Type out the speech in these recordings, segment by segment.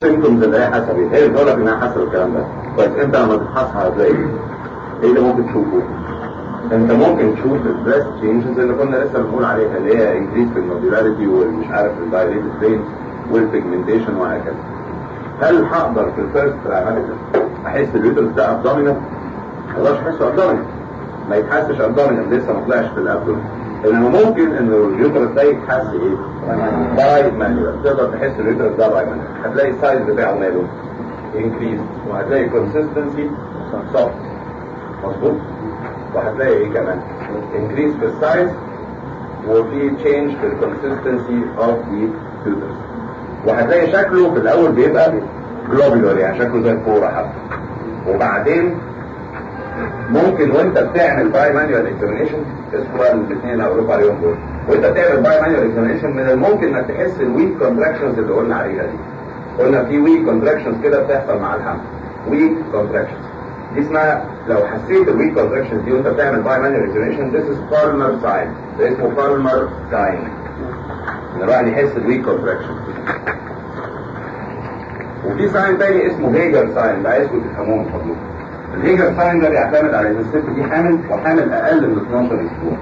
سيمتومز اللي هي حسبي هي بتقول لك انها حسب الكلام ده كويس انت لما تفحصها هتلاقي ايه اللي ممكن تشوفه انت ممكن تشوف البريست تشينجز اللي كنا لسه بنقول عليها اللي هي انكريز في النودولاريتي والمش عارف الدايليتد فين والبيجمنتيشن وهكذا هل هقدر في الفيرست ترايماتيكال احس اليوترس ده ابدومينال؟ ما اقدرش احسه ابدومينال ما يتحسش ابدومينال لسه ما طلعش في الابدومين انما ممكن ان اليوترس ده يتحس ايه؟ باي مانيوال تقدر تحس اليوترس ده باي مانيوال هتلاقي السايز بتاعه ماله انكريز وهتلاقي كونسيستنسي سوفت مظبوط وهتلاقي ايه كمان انكريز في السايز وفي تشينج في الكونسيستنسي اوف ذا يوترس وهتلاقي شكله في الاول بيبقى جلوبولار يعني شكله زي الكوره حتى وبعدين ممكن وانت بتعمل باي مانيوال اكزامينشن اسمه الاثنين اللي هقول عليهم دول وانت بتعمل باي مانيوال اكزامينشن من الممكن انك تحس الويك كونتراكشنز اللي قلنا عليها دي قلنا في ويك كونتراكشنز كده بتحصل مع الحمل ويك كونتراكشنز دي اسمها لو حسيت الويك كونتراكشنز دي وانت بتعمل باي مانيوال اكزامينشن ذيس از بالمر ساين ده اسمه بالمر ساين ان الواحد يحس الويك كونتراكشنز وفي ساين تاني اسمه هيجر ساين ده عايزكم تفهموه من فضلكم الهيجر ساين ده بيعتمد على ان الست دي حامل وحامل اقل من 12 اسبوع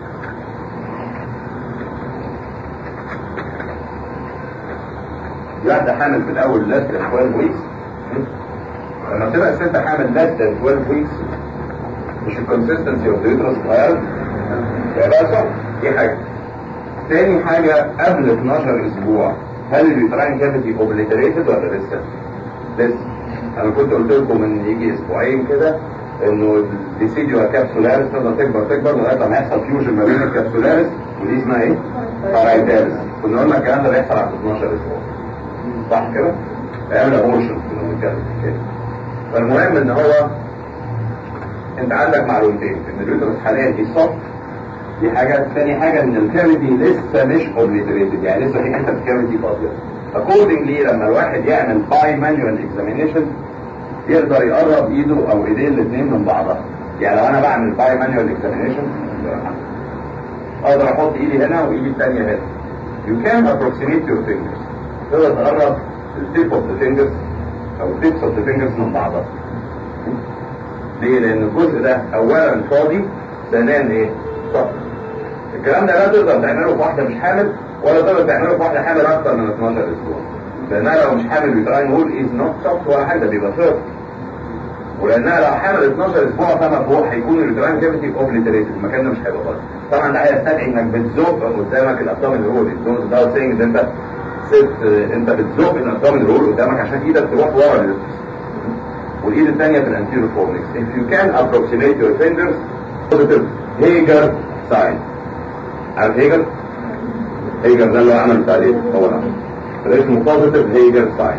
دي واحده حامل في الاول less than 12 weeks لما بتبقى الست حامل less than 12 weeks مش الكونسستنسي اوف ذا يوترس اتغيرت يبقى صح دي حاجه تاني حاجه قبل 12 اسبوع هل اليوتراين كافيتي اوبليتريتد ولا لسه؟ لسه انا كنت قلت لكم من يجي اسبوعين كده انه الديسيديو كابسولاريس تفضل تكبر تكبر لغايه لما يحصل فيوجن ما بين الكابسولاريس ودي اسمها ايه؟ بارايتاليس كنا قلنا الكلام ده بيحصل عند 12 اسبوع صح كده؟ ايام الابورشن كنا بنتكلم كده فالمهم ان هو انت عندك معلومتين ان اليوترس حاليا دي صف دي حاجه ثاني حاجه ان الكافيتي لسه مش اوبليتريتد يعني لسه في حته في الكافيتي فاضيه اكوردنجلي لما الواحد يعمل باي مانيوال اكزامينيشن يقدر يقرب ايده او ايديه الاثنين من بعضها يعني لو انا بعمل باي مانيوال اكزامينيشن اقدر احط ايدي هنا وايدي الثانيه هنا you can approximate your fingers تقدر تقرب التيب اوف ذا فينجرز او التيبس اوف ذا فينجرز من بعضها ليه؟ لان الجزء ده اولا فاضي ثانيا ايه؟ صفر الكلام ده لا تقدر تعمله في واحده مش حامل ولا تقدر تعمله في واحده حامل اكتر من 12 اسبوع لانها لو مش حامل بيتراين نقول از نوت سوفت ولا حاجه بيبقى فيرم ولانها لو حامل 12 اسبوع فما فوق هيكون الريتراين كافيتي اوبليتريتد المكان ده مش هيبقى فاضي طبعا ده هيستدعي انك بتزق قدامك الابدومين رول ده سينج انت ست انت بتزق الابدومين رول قدامك عشان ايدك تروح ورا اليوترس والايد الثانيه في الانتيرو فورنكس if you can approximate your fingers positive هيجر ساين عارف هيجر؟ هيجر ده اللي هو عمل التعليق هو ده ده اسمه بوزيتيف هيجر ساين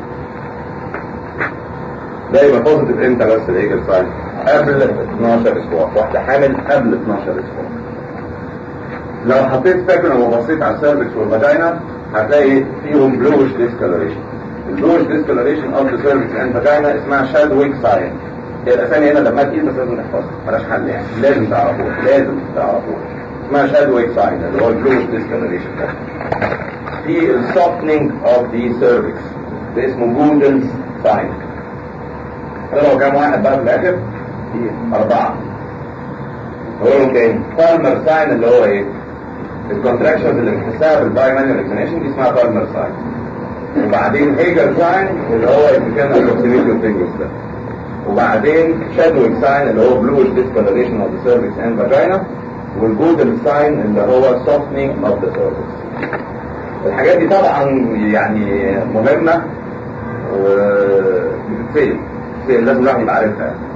ده يبقى بوزيتيف امتى بس الهيجر ساين قبل 12 اسبوع واحده حامل قبل 12 اسبوع لو حطيت سكنة وبصيت على السيرفكس والفاجينا هتلاقي فيهم بلوش ديسكولوريشن البلوش ديسكولوريشن اوف ذا سيرفكس اند فاجينا اسمها شادويك ساين هي الاسامي هنا لما تقيل بس لازم نحفظها مالهاش حل يعني لازم تعرفوها لازم تعرفوها اسمها شادويك ساين اللي هو البلوش ديسكولوريشن ده في السوفتنينج اوف ذا سيرفكس ده اسمه جودلز ساين طلعوا كام واحد بقى في الاخر؟ أربعة هو تاني بالمر ساين اللي هو ايه؟ الكونتراكشنز اللي بنحسها بالباي مانيوال اكزامينشن دي اسمها بالمر ساين وبعدين هيجر ساين اللي هو كان الابروكسيميشن فينجرز ده وبعدين شادويك ساين اللي هو بلوش ديسكولوريشن اوف ذا سيرفكس اند فاجينا والجودل ساين اللي هو softening اوف ذا سيرفكس الحاجات دي طبعا يعني مهمة وبتتسال بتتسال لازم الواحد يبقى عارفها يعني.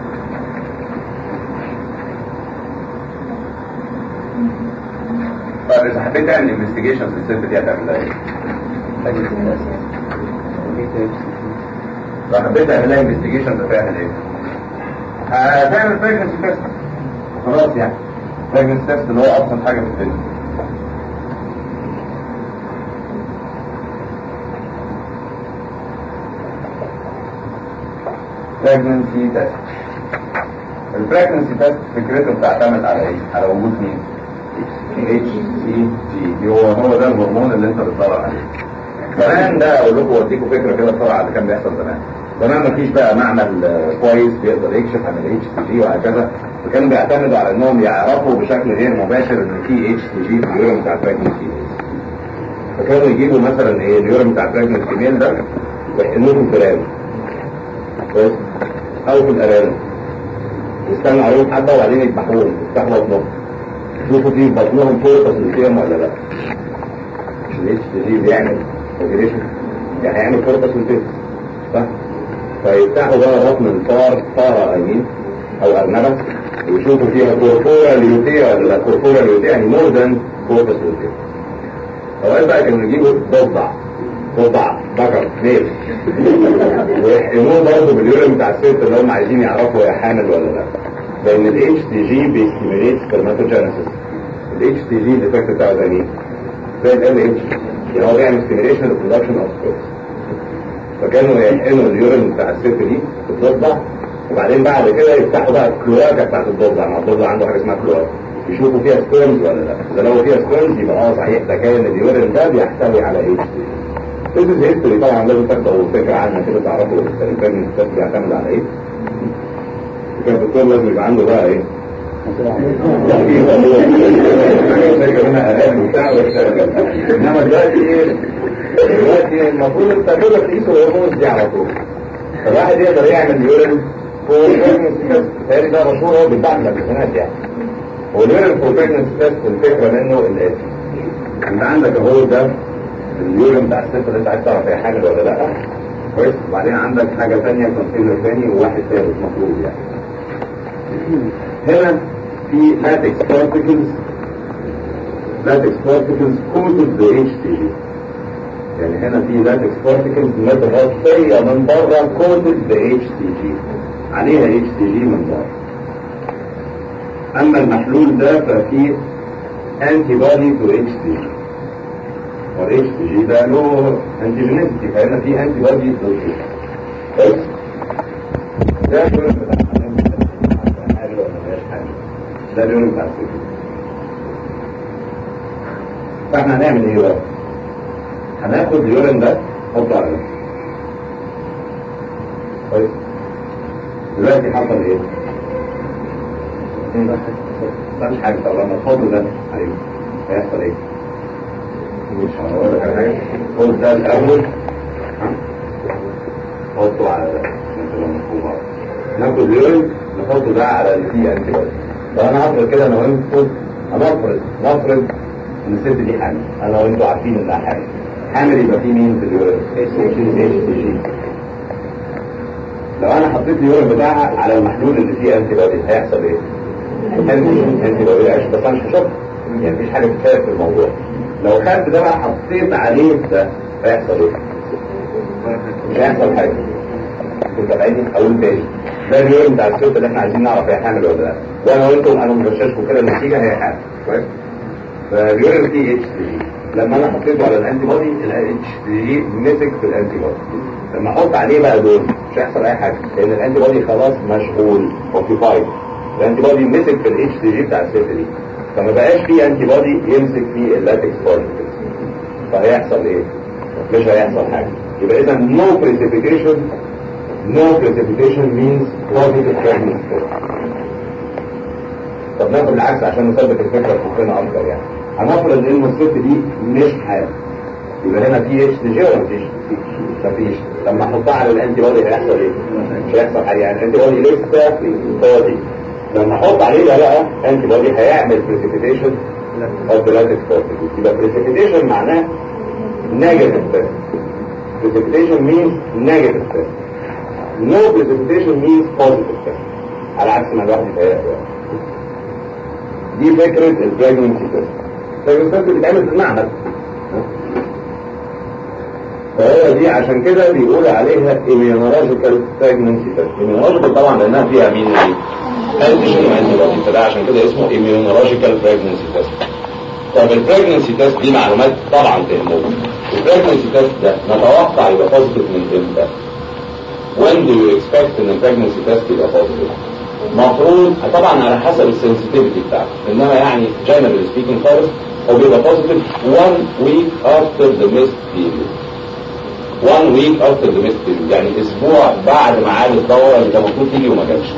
طيب اذا حبيت تعمل انفستيجيشن في الست دي هتعملها ايه؟ لو حبيت تعملها انفستيجيشن هتعمل ايه؟ هتعمل بريجنسي تيست خلاص يعني بريجنسي تيست اللي هو ابسط حاجه في الدنيا بريجنسي تيست البريجنسي تيست فكرته بتعتمد على ايه؟ على وجود مين؟ اتش سي جي هو هو ده الهرمون اللي انت بتدور عليه زمان ده اقول لكم اوديكم فكره كده بسرعه اللي كان بيحصل زمان زمان مفيش بقى معمل آه، كويس بيقدر يكشف عن الاتش تي جي وهكذا فكانوا بيعتمدوا على انهم يعرفوا بشكل غير مباشر ان في اتش تي جي في اليورين بتاع البريجنسي فكانوا يجيبوا مثلا ايه اليورين بتاع البريجنسي ميل ده ويحقنوه في الفئران كويس او في الارانب يستنوا عليهم حبه وبعدين يذبحوهم يفتحوا بطنهم يشوفوا في بطنهم فورقه سلسيوم ولا لا مش الاتش تي جي بيعمل اوبريشن يعني هيعمل فورقه سلسيوم صح فيفتحوا بقى بطن الفار فاره امين او ارنبه ويشوفوا فيها كورفورا ليوتيا ولا لا كورفورا ليوتيا يعني مور ذان فورقه سلسيوم اوقات بقى كانوا يجيبوا ضفدع ضفدع ذكر ميل ويحقنوه برضه باليورين بتاع الست اللي هم عايزين يعرفوا هي حامل ولا لا لان الاتش تي جي بيستيميليت سبرماتوجينيسيس الاتش تي جي الايفكت بتاعه زي مين؟ زي ال اتش يعني هو بيعمل ستيميليشن للبرودكشن اوف سبيرمز فكانوا يحقنوا اليورين بتاع الست دي في الضفدع وبعدين بعد كده يفتحوا بقى الكلواكه بتاعت الضفدع ما الضفدع عنده حاجه اسمها كلواكه يشوفوا فيها سبيرمز ولا لا اذا لو فيها سبيرمز يبقى اه صحيح ده كان اليورين ده بيحتوي على اتش تي جي This is history طبعا لازم تاخدوا فكرة عنها كده تعرفوا الانسان الستات بيعتمد على ايه كان الدكتور لازم يبقى عنده بقى ايه انما دلوقتي ايه دلوقتي المفروض انت كده تقيسوا الهرمونز دي على طول فالواحد يقدر يعمل يورين فور ده مشهور هو بيتباع في الامتحانات يعني واليورين فور بريجنسي تيست الفكره منه الاتي انت عندك اهو ده اليورين بتاع الست اللي انت عايز تعرف هي حامل ولا لا كويس وبعدين عندك حاجه ثانيه كونسيلر ثاني وواحد ثالث مفروض يعني هنا في لاتكس بارتكلز لاتكس بارتكلز كوتد ب اتش تي جي يعني هنا في لاتكس بارتكلز متغطيه من بره كوتد ب اتش تي جي عليها اتش تي جي من بره اما المحلول ده ففيه انتي بودي تو اتش تي جي والاتش تي جي ده له انتيجينيستي فهنا في انتي بودي ضده كويس ده اليورين بتاع حاجه ولا مفيهاش حاجه ده اليورين بتاع السكر فاحنا هنعمل ايه بقى؟ هناخد اليورين ده نحطه على جنب كويس دلوقتي حصل ايه؟ مفيش حاجه طب لما تحط ده عليه هيحصل ايه؟ مش هقول لك على حاجه خد ده الاول ها؟ حطه على ده مثلا مفهوم ناخد اليورين نحطه ده على اللي فيه انتي بودي طب انا هفرض كده انا وانتوا هنفرض نفرض ان الست دي حامل انا وانتوا عارفين انها حامل حامل يبقى فيه مين في اليورين؟ اتش تي جي لو انا حطيت اليورين بتاعها على المحلول اللي فيه انتي بودي هيحصل ايه؟ انتي بودي عشان بس انا مش هشوف يعني مفيش حاجه بتتشاف في الموضوع لو خدت ده بقى حطيت عليه ده هيحصل ايه؟ مش هيحصل حاجه انت بعيدين اقول تاني ده اليورين بتاع الست اللي احنا عايزين نعرف هي حامل ولا لا وانا وانتم انا مغششكم كده النتيجه هي حامل كويس فاليورين فيه اتش تي جي لما انا حطيته على الانتي بودي الاتش تي جي مسك في الانتي بودي لما احط عليه بقى دول مش هيحصل اي حاجه لان الانتي بودي خلاص مشغول اوكيفايد الانتي بودي مسك في الاتش تي جي بتاع الست دي فما بقاش فيه انتي بودي يمسك في اللاتكس بارتكلز فهيحصل ايه؟ مش هيحصل حاجه يبقى اذا no precipitation no precipitation means positive pregnancy طب ناخد العكس عشان نثبت الفكره في مخنا اكتر يعني هنفرض ان الست دي مش حامل يبقى هنا في اتش تي جي ولا مفيش؟ مفيش لما احطها على الانتي بودي هيحصل ايه؟ مش هيحصل حاجه يعني الانتي بودي لسه فاضي لما احط عليه ده بقى انتي بودي هيعمل بريسيبيتيشن اوف ذا لاتكس بارتكلز يبقى بريسيبيتيشن معناه نيجاتيف تيست بريسيبيتيشن مينز نيجاتيف تيست نو بريسيبيتيشن مينز بوزيتيف تيست على عكس ما الواحد يتهيأ دي فكرة البريجنسي تيست البريجنسي تيست بتتعمل في المعمل فهي دي عشان كده بيقول عليها immunological pregnancy test immunological طبعا لانها فيها مين ايه؟ انتيجين وانتي فده عشان كده اسمه immunological pregnancy test طب البريجنسي تيست دي معلومات طبعا تهمكم البريجنسي تيست ده نتوقع يبقى بوزيتيف من امتى؟ when do you expect ان البريجنسي تيست يبقى بوزيتيف؟ المفروض طبعا على حسب السنسيتيفيتي بتاعته انما يعني generally speaking خالص هو بيبقى بوزيتيف one week after the missed period one week after the missed يعني اسبوع بعد ميعاد الدورة اللي كان المفروض تيجي وما جاتش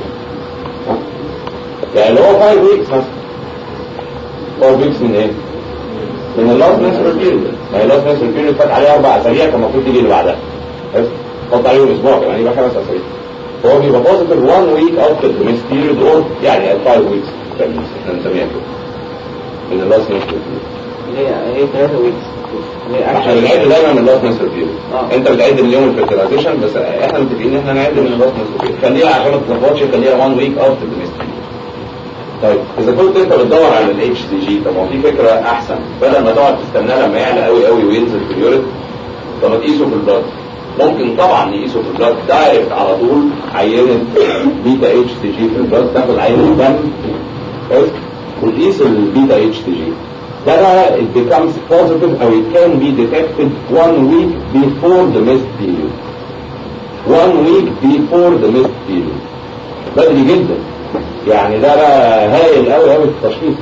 يعني هو 5 weeks مثلا 4 weeks من ايه؟ من اللاست menstrual period ما هي اللاست menstrual period فات عليها اربع اسابيع كان المفروض تيجي اللي بعدها بس حط عليهم اسبوع كمان يبقى خمس اسابيع فهو بيبقى بوزيتيف 1 week after the missed period or يعني at 5 weeks احنا بنسميها كده من اللاست menstrual period هي هي 3 ويكس هي عشان بنعد دايما من اللاست menstrual period آه. انت بتعد من يوم الفيرتيلايزيشن بس احنا متفقين ان احنا نعد من اللاست menstrual period خليها عشان ما تتلخبطش خليها 1 week after the missed period طيب اذا كنت انت بتدور على الاتش سي جي طب ما هو في فكره احسن بدل ما تقعد تستناه لما يعلى قوي قوي وينزل في اليوريت طب ما تقيسه في البلاد ممكن طبعا نقيسه في البلاد دايركت على طول عينه بيتا اتش سي جي في البلاد تاخد عينه دم كويس وتقيس البيتا اتش سي جي ده بقى it becomes positive او it can be detected one week before the missed period one week before the missed period بدري جدا يعني ده بقى هايل قوي قوي في التشخيص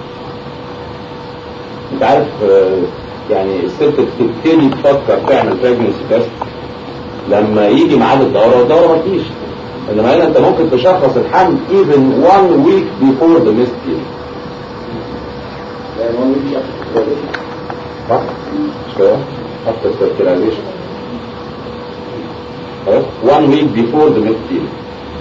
انت عارف آه، يعني الست بتبتدي تفكر تعمل pregnancy test لما يجي ميعاد الدوره والدوره ما تجيش انما هنا انت ممكن تشخص الحمل even one week before the missed period صح؟ مش كده؟ after fertilization خلاص one week before the missed period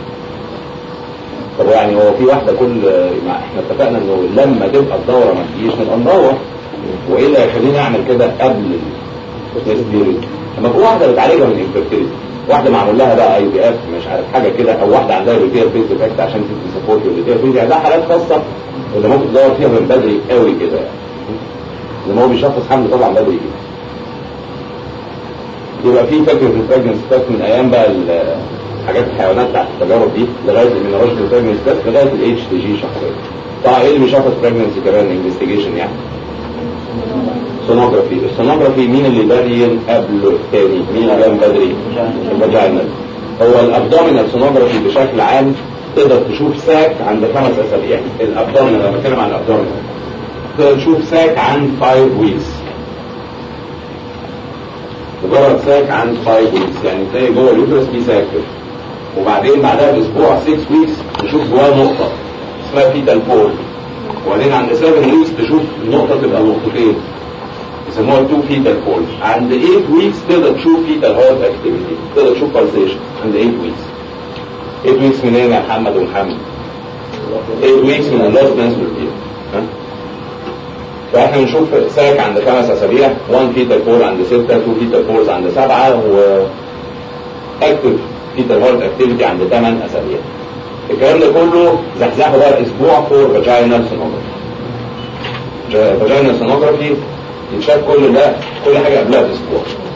طب يعني هو في واحدة كل ما احنا اتفقنا انه لما تبقى الدورة ما تجيش نبقى ندور وايه اللي هيخليني اعمل كده قبل الميست بيريد لما في واحدة بتعالجها من الانفيرتيليتي واحدة معمول لها بقى اي بي اف مش عارف حاجة كده او واحدة عندها ريتير فيس افكت عشان تدي سبورت ريتير فيس يعني ده حالات خاصة اللي ممكن تدور فيها من بدري قوي كده يعني لما هو بيشخص حمل طبعا بدري جدا يبقى في فكرة البريجنسي تيست من ايام بقى ال- حاجات الحيوانات بتاعت التجارب دي لغايه المينرولوجي البريجنسي تيست لغايه الاتش تي جي شخصيا طبعا ايه اللي بيشخص بريجنسي كمان انفستيجيشن يعني سونوجرافي السونوجرافي مين اللي بين قبل الثاني مين اللي بين بدري الفاجينال هو الابدومينال سونوجرافي بشكل عام تقدر تشوف ساك عند خمس اسابيع الابدومينال لما بتكلم عن الابدومينال تقدر تشوف ساك عند 5 ويكس مجرد ساك عند 5 ويكس يعني تلاقي جوه اليوترس في ساك كده. وبعدين بعدها باسبوع 6 ويكس تشوف جواه نقطه اسمها فيتال بول وبعدين عند 7 ويكس تشوف النقطه تبقى نقطتين يسموها 2 فيتال بول عند 8 ويكس تقدر تشوف فيتال هارت اكتيفيتي تقدر تشوف بالسيشن عند 8 ويكس 8 ويكس منين يا محمد ومحمد 8 ويكس من اللاست ناسبل ها فاحنا بنشوف ساك عند خمس اسابيع 1 فيتال بول عند 6 2 فيتال بولز عند 7 و اكتف فيتال هارت اكتيفيتي عند 8 اسابيع الكلام ده كله زحزحه بقى اسبوع فور فاجينال سونوجرافي فاجينال سونوجرافي يتشاف كل ده كل حاجه قبلها باسبوع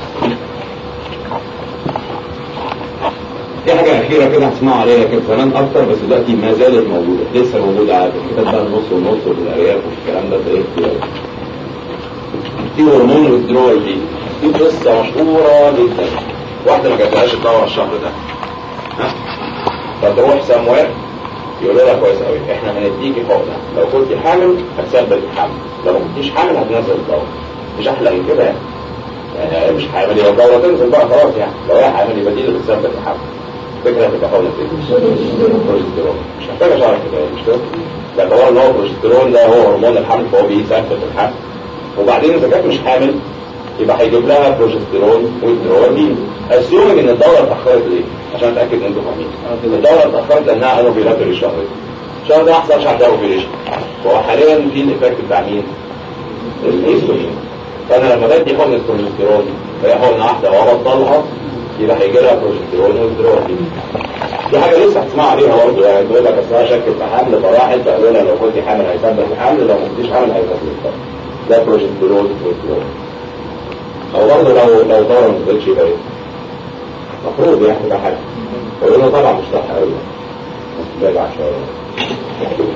في حاجة أخيرة كده هتسمعوا عليها كده زمان أكتر بس دلوقتي ما زالت موجودة لسه موجودة على الكتاب بقى النص والنص والأرياف والكلام ده تلاقيه كتير أوي. في هرمون الدرول دي دي قصة مشهورة جدا واحدة ما جاتلهاش الدورة الشهر ده ها فتروح سموات يقولوا لها كويس قوي احنا هنديكي حقنة لو كنت حامل هتثبت الحمل لو ما كنتيش حامل هتنزل الدورة مش أحلى من كده يعني يعني مش حامل يبقى الدورة تنزل بقى خلاص يعني لو هي حامل يبقى دي اللي بتثبت الحمل فكرة تبقى حقنة ايه؟ بروجستيرون مش محتاجة شرح كده مش كده؟ باعتبار ان هو البروجستيرون ده هو هرمون الحمل فهو بيثبت الحمل وبعدين اذا كانت مش حامل يبقى هيجيب لها بروجستيرون ويدرولين اسيومنج ان الدوره اتاخرت ليه؟ عشان اتاكد ان انتوا فاهمين الدوره اتاخرت لانها انوفيلاتوري الشهر ده الشهر ده ما حصلش عندها اوفيليشن وهو حاليا في الايفكت بتاع مين؟ الايستروجين فانا لما بدي حقنه بروجستيرون هي حقنه واحده وابطلها يبقى هيجي لها بروجستيرون ويدرولين دي حاجه لسه هتسمعوا عليها برضه يعني تقول لك اصل انا شكت في حمل فراحت فقالوا لها لو كنت حامل هيثبت الحمل لو ما كنتيش حامل هيثبت الحمل ده بروجستيرون ويدرولين او برضه لو لو دورة ما تقبلش يبقى ايه؟ المفروض يعني ده حاجة فيقول له طبعا مش صح قوي بس ده بعد شوية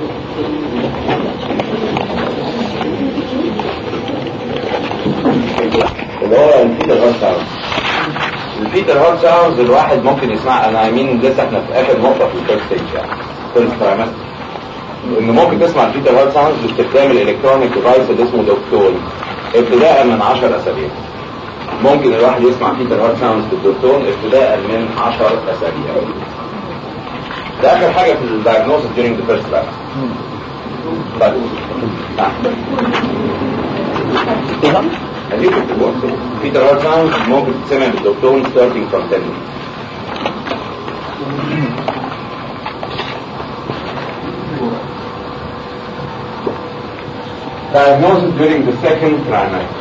اللي هو الفيتر هارت ساوند الفيتر هارت ساوند الواحد ممكن يسمع انا مين لسه احنا في اخر نقطة في الفيرست ستيج يعني كل ترايمستر ان ممكن تسمع الفيتر هارت ساوند باستخدام الالكترونيك ديفايس اللي اسمه دوكتور ابتداء من 10 اسابيع ممكن الواحد يسمع فيه تنوات ساوندز بالدكتور ابتداء من 10 اسابيع ده اخر حاجه في الدايجنوستس during the first lab طيب نعم هديك التبوع في تنوات ساوندز ممكن تسمع بالدكتور starting from 10 minutes diagnosis during the second trimester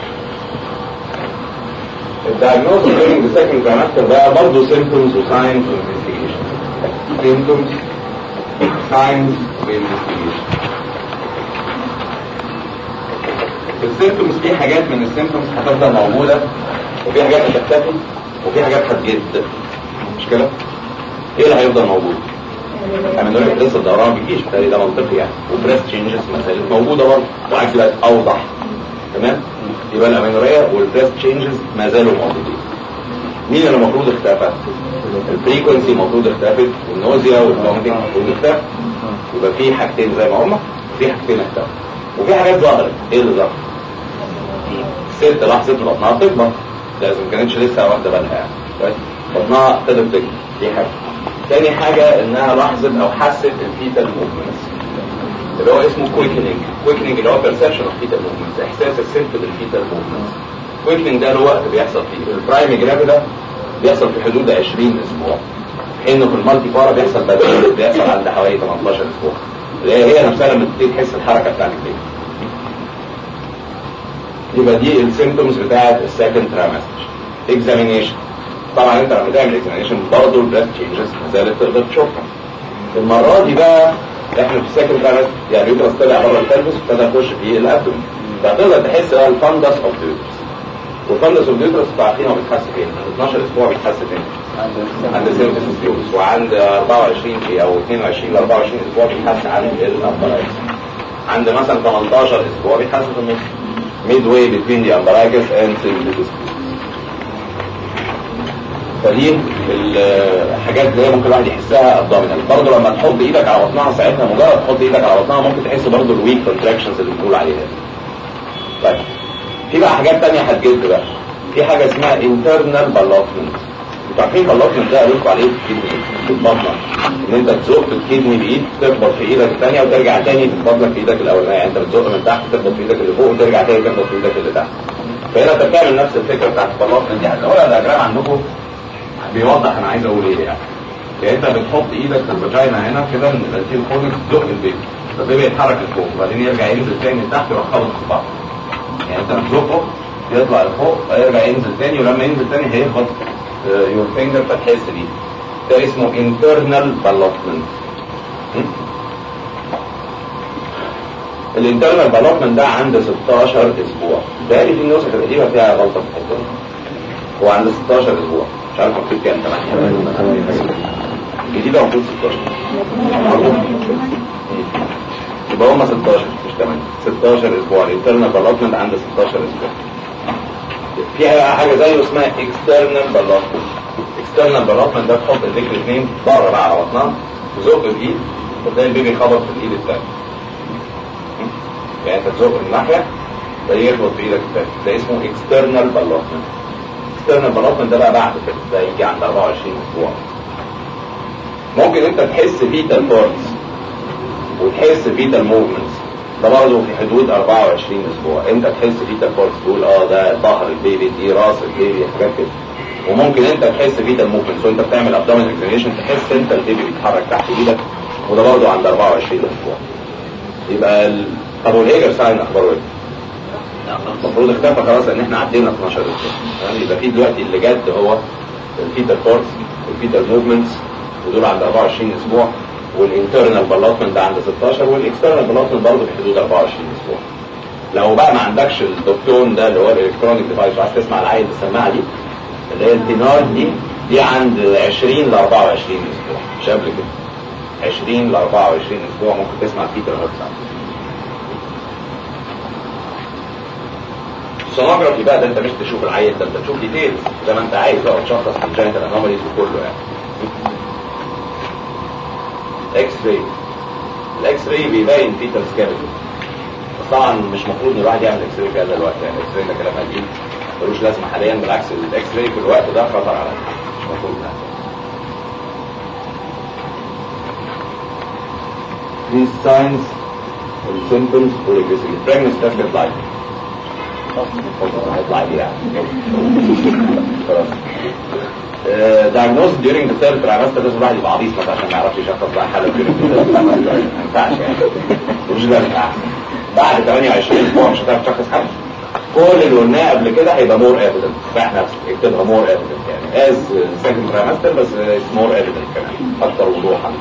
الدايجنوستس during the second trimester ده برضه symptoms و signs و investigation symptoms signs و investigation السيمتومز في حاجات من السيمتومز هتفضل موجودة وفي حاجات هتختفي وفي حاجات هتجد مش كده؟ ايه اللي هيفضل موجود؟ انا دلوقتي لسه الدوران ما بيجيش بالتالي ده منطقي يعني وبريست تشينجز ما زالت موجوده برضه وعكس بقت اوضح تمام؟ يبقى الامينوريا والبريست تشينجز ما زالوا موجودين. مين اللي المفروض اختفى؟ الفريكونسي المفروض اختفت والنوزيا والفوميتنج المفروض اختفى. يبقى في حاجتين زي ما هما وفي حاجتين اختفوا. وفي حاجات ظهرت، ايه اللي ظهر؟ الست لاحظت ان بطنها بتكبر لازم ما كانتش لسه واخده بالها يعني كويس؟ بطنها ابتدت تكبر دي حاجه. تاني حاجه انها لاحظت او حست الفيتال موفمنتس اللي هو اسمه كويكنينج كويكنينج اللي هو بيرسبشن اوف فيتال موفمنتس احساس الست بالفيتال موفمنتس كويكنينج ده له وقت بيحصل فيه البرايم جرافي ده بيحصل في حدود 20 اسبوع انه في المالتي بارا بيحصل بدري بيحصل عند حوالي 18 اسبوع اللي هي هي نفسها لما تبتدي تحس الحركه بتاعت البيبي يبقى دي السيمتومز بتاعت السكند ترامستر اكزامينيشن طبعا انت لما تعمل اكزامينيشن برضه البريست تشينجز ما زالت تقدر تشوفها المره دي بقى احنا في السكند ترامستر يعني اليوترس طلع بره البلفس وابتدى يخش في الابدومين فتقدر تحس بقى الفندس اوف ذا يوترس والفندس اوف ذا يوترس انتوا عارفين هو بيتحس فين؟ عند 12 اسبوع بيتحس فين؟ عند السيروتس وعند 24 في او 22 ل 24 اسبوع بيتحس عند الامبرايكس عند مثلا 18 اسبوع بيتحس في النص midway between the umbilicus and symphysis فدي الحاجات اللي هي ممكن الواحد يحسها ابدومينال برضه لما تحط ايدك على بطنها ساعتها مجرد تحط ايدك على بطنها ممكن تحس برضه الويك كونتراكشنز اللي بنقول عليها طيب في بقى حاجات تانية هتجد بقى في حاجة اسمها internal ballotment انتوا عارفين ballotment ده قالوا لكم عليه في الكدني في البطنة ان انت تزق الكدني بايد تخبط في ايدك الثانية وترجع تاني تخبط لك في ايدك الاولانية يعني انت بتزق من تحت تخبط في ايدك اللي فوق وترجع تاني تخبط في ايدك اللي تحت فهنا انت بتعمل نفس الفكرة بتاعت البallotment دي هتلاقوها الاجرام عندكم بيوضح انا عايز اقول ايه يعني يعني انت بتحط ايدك في الفاجينا هنا كده من الانتيل كورنكس تزق البيبي فالبيبي يتحرك لفوق وبعدين يرجع ينزل تاني لتحت يروح خابط في بعض يعني انت بتزقه يطلع لفوق فيرجع ينزل تاني ولما ينزل تاني هيخبط يور فينجر فتحس بيه ده اسمه internal ballotment الانترنال ballotment ده عند 16 اسبوع ده في النسخ القديمه فيها غلطه في الحته دي هو عند 16 اسبوع مش عارف مكتوب كام 8 الجديده المفروض 16 يبقى هم 16 مش 8 16 اسبوع الانترنال بلوتمنت عند 16 اسبوع فيها حاجه زيه اسمها اكسترنال بلوتمنت اكسترنال بلوتمنت ده تحط ايديك الاثنين بره بقى على بطنها تزق بايد وتلاقي البيبي خبط في الايد الثانيه يعني انت تزق من ناحيه ده يخبط في ايدك الثانيه ده اسمه اكسترنال بلوتمنت اكسترنال بلوتمنت ده بقى بعد كده ده يجي عند 24 اسبوع ممكن انت تحس فيتال فورس وتحس فيتال موفمنتس ده برضه في حدود 24 اسبوع انت تحس فيتال فورس تقول اه ده ظهر البيبي دي راس البيبي حاجات كده وممكن انت تحس فيتال موفمنتس وانت بتعمل ابدومين اكزامينشن تحس انت البيبي بيتحرك تحت ايدك وده برضه عند 24 اسبوع يبقى ال... طب والهيجر ساين اخباره ايه؟ المفروض اختفى خلاص ان احنا عدينا 12 اسبوع يعني يبقى في دلوقتي اللي جد هو الفيتال فورس والفيتال موفمنتس ودول عند 24 اسبوع والانترنال بلوتمنت ده عند 16 والاكسترنال بلوتمنت برضه في حدود 24 اسبوع لو بقى ما عندكش الدكتون ده اللي هو الالكترونيك ديفايس وعايز تسمع العين السماعه دي اللي هي التينار دي دي عند 20 ل 24 اسبوع مش قبل كده 20 ل 24 اسبوع ممكن تسمع فيتال هارت ساوند السونوجرافي بقى ده انت مش تشوف العين ده انت تشوف ديتيلز زي ما انت عايز بقى تشخص الجينيتال انوماليز وكله يعني اكس راي الاكس راي بيبين فيتال سكابيتال بس طبعا مش مفروض ان الواحد يعمل اكس راي في هذا الوقت يعني اكس راي ده كلام قديم ملوش لازمه حاليا بالعكس الاكس راي في الوقت ده خطر على الحمل مش المفروض نعمل These signs and symptoms for existing pregnancy test هيطلع لي هيطلع لي يعني خلاص diagnosis during the third trimester لازم الواحد يبقى عبيط مثلا عشان ما يعرفش يشخص بقى حاله during the third trimester ما ينفعش يعني مش لازم احسن بعد 28 اسبوع مش هتعرف تشخص حاجه كل اللي قلناه قبل كده هيبقى مور ايفيدنت رايح نفسك اكتبها مور ايفيدنت يعني از سكند ترايمستر بس مور ايفيدنت كمان اكتر وضوحا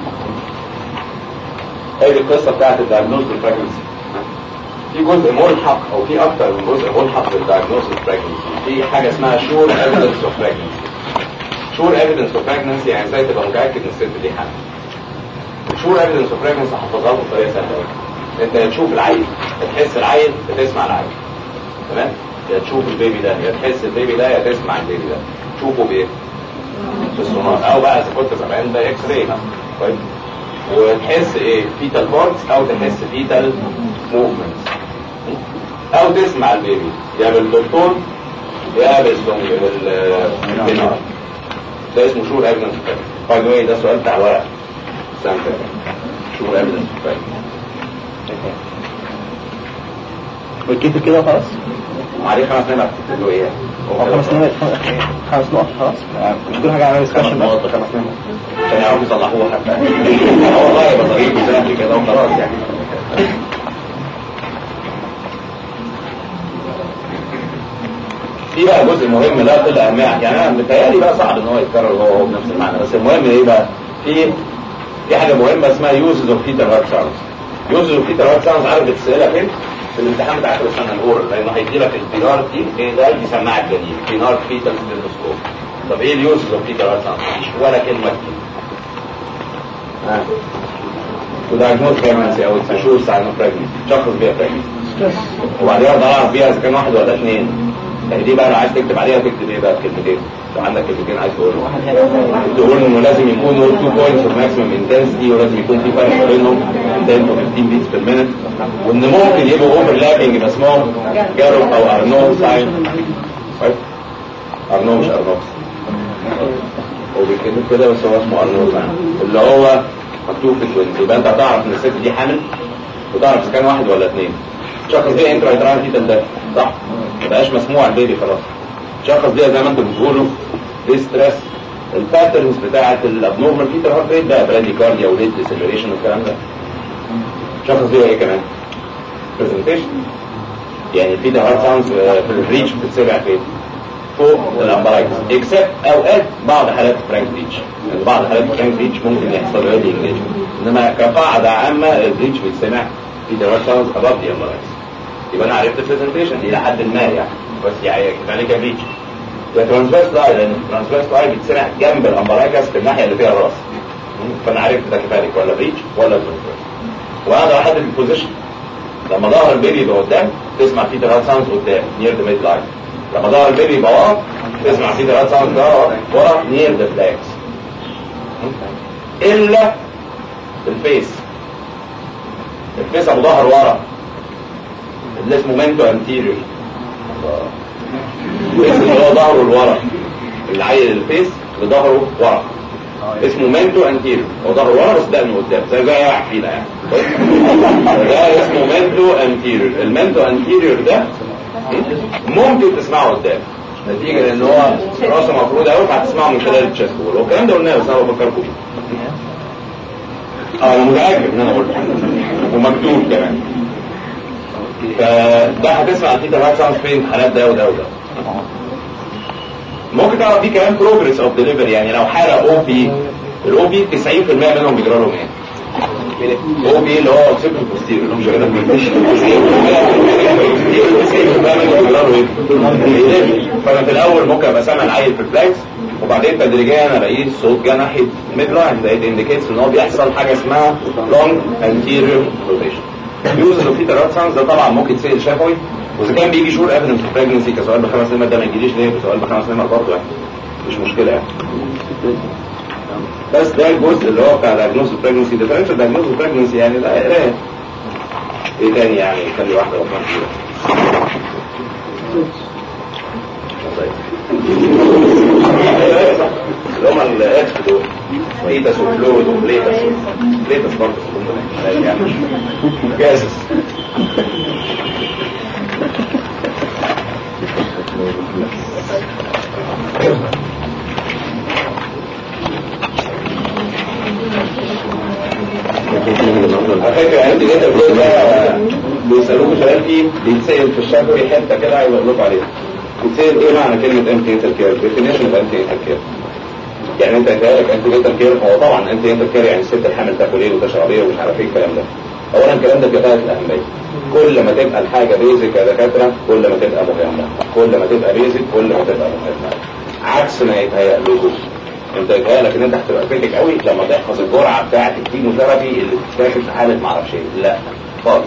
هي دي القصه بتاعت الدايجنوز بالبريجنسي في جزء ملحق او في اكتر من جزء ملحق بالدايجنوز بالبريجنسي في حاجه اسمها شور ايفيدنس اوف بريجنسي شور ايفيدنس اوف بريجنسي يعني ازاي تبقى متاكد ان الست دي حامل شور ايفيدنس اوف بريجنسي هحفظها لكم بطريقه سهله قوي انت تشوف العيل تحس العيل تسمع العيل تمام يا تشوف البيبي ده يا تحس البيبي ده يا تسمع البيبي ده تشوفه بايه في السونار او بقى اذا كنت زمان ده اكس راي طيب وتحس ايه فيتال بارتس او تحس فيتال موفمنتس او تسمع البيبي يا بالدكتور يا بالبنار ده اسمه شور ايفيدنس باي ذا واي ده سؤال بتاع ورق استنى شور ايفيدنس والكتب كده خلاص وعليه خمس نمر تقول له ايه هو خمس نقط خمس نقط خلاص مش كل حاجة عملها خمس ديسكشن بس نقط خمس نمر عشان يعرفوا يصلحوها حتى اه والله يبقى طريق سهل كده وخلاص يعني في بقى جزء مهم لا يقل اهميه يعني انا متهيألي بقى صعب ان هو يتكرر هو هو بنفس المعنى بس المهم ايه بقى في في حاجه مهمه اسمها يوزز اوف فيتال هارت ساوندز يوزز اوف فيتال هارت ساوندز عارف بتسالها فين؟ في الامتحان بتاع اخر السنه الاورال لانه هيدي لك البينار دي ايه ده بيسمعك جميل بينار فيتال ستيثوسكوب طب ايه اليوزز اوف فيتال هارت ساوندز؟ مفيش ولا كلمه كتير ودايجنوز بريجنسي او تشوف ساين اوف بريجنسي تشخص بيها بريجنسي وبعدين اقدر اعرف بيها اذا كان واحد ولا اثنين يعني دي بقى لو عايز تكتب عليها تكتب ايه بقى كلمتين لو عندك كلمتين عايز تقولهم تقول انه لازم يكونوا 2 بوينتس اوف ماكسيمم انتنسيتي ولازم يكون في فرق بينهم 10 to 15 بيتس بير مينت وان ممكن يبقوا اوفرلابنج يبقى اسمهم جاروب او ارنو ساين ارنو مش ارنوكس هو بيتكتب كده بس هو اسمه ارنو ساين اللي هو مكتوب في التوينز يبقى انت هتعرف ان الست دي حامل وتعرف اذا كان واحد ولا اثنين شخص بيها انترا ادران فيتال ده صح ما بقاش مسموع البيبي خلاص شخص بيها زي ما انتم بتقولوا ديستريس الباترنز بتاعه الابنورمال فيتال هارت ريت بقى برادي كارديا وليد ديسلريشن والكلام ده شخص بيها ايه كمان برزنتيشن يعني الفيتال هارت ساوندز في الريتش بتتسمع فين فوق الامبرايكس اكسبت اوقات بعض حالات فرانك ريتش يعني بعض حالات فرانك ريتش ممكن يحصل له انجليزي انما كقاعده عامه الريتش بيتسمع في دراسة ساوندز اباف دي امبرايكس يبقى انا عرفت البرزنتيشن الى حد ما يعني بس يعني يعني كان ريتش ده ترانسفيرس لاي لان الترانسفيرس لاي بيتسمع جنب الامبرايكس في الناحيه اللي فيها الراس فانا عرفت ده كفايه ولا ريتش ولا ترانسفيرس واقدر احدد البوزيشن لما ظهر البيبي يبقى قدام تسمع فيه دراسة ساوندز قدام نير ذا ميد لاين لما ظهر البيبي يبقى ورا تسمع فيه دراسة ساوندز ورا نير ذا فلاكس الا الفيس الفيس ابو ظهر ورا اللي اسمه منتو انتيريور الفيس اللي هو ظهره لورا اللي عيل الفيس اللي ظهره ورا اسمه منتو انتيريور هو ظهره ورا بس ده من قدام زي زي واحد فينا يعني ده اسمه منتو انتيريور المنتو انتيريور ده ممكن تسمعه قدام نتيجة لان هو راسه مفروض قوي فهتسمعه من خلال التشست وول هو الكلام ده قلناه بس انا بفكركم بيه اه انا متاكد ان انا قلت ومكتوب كمان فده هتسمع فيه تبع ساوند فين حالات ده وده وده ممكن تعرف فيه كمان بروجرس اوف ديليفري يعني لو حاله او بي الاو بي 90% منهم بيجرى لهم ايه؟ او بي اللي هو اوكسيبل بوستيريور اللي هم شغالين بالمشي 90% منهم بيجرى له ايه؟ فانا في الاول ممكن ابقى سامع العيل في الفلاكس وبعدين تدريجيا الاقيه الصوت جه ناحيه ميد لاين ده انديكيتس ان هو بيحصل حاجه اسمها لونج انتيريور روتيشن يوزز اوف فيتال ساوندز ده طبعا ممكن تسال شفوي واذا كان بيجي شور ايفيدنس اوف بريجنسي كسؤال بخمس نمر ده ما يجيليش ليه بسؤال بخمس نمر برضه يعني مش مشكله يعني بس ده الجزء اللي هو بتاع diagnosis of pregnancy differential diagnosis of pregnancy يعني ده قرايه ايه تاني يعني خلي واحده وفان طيب اللي هم الاكس دول بيتس وفلويد وبليتس بليتس برضه يعني جاهز على فكرة عندي جدا كده بيسألوه سؤال فيه بيتسأل في الشفوي حتة كده عايز اقول لكم عليها بيتسأل ايه معنى كلمة انتي انتر كير؟ ديفينيشن اوف انتي انتر كير يعني انت جايلك انتي انتر كير هو طبعا انتي انتر كير يعني الست الحامل تاكل ايه وتشرب ايه ومش عارف ايه الكلام ده اولا الكلام ده بغاية الاهمية كل ما تبقى الحاجة بيزك يا دكاترة كل ما تبقى مهمة كل ما تبقى بيزك كل ما تبقى مهمة عكس ما يتهيأ لكم انت يتهيألك ان انت هتبقى فيتك قوي لما تحفظ الجرعة بتاعت الكيموثيرابي اللي بتتاخد في حالة معرفش ايه لا خالص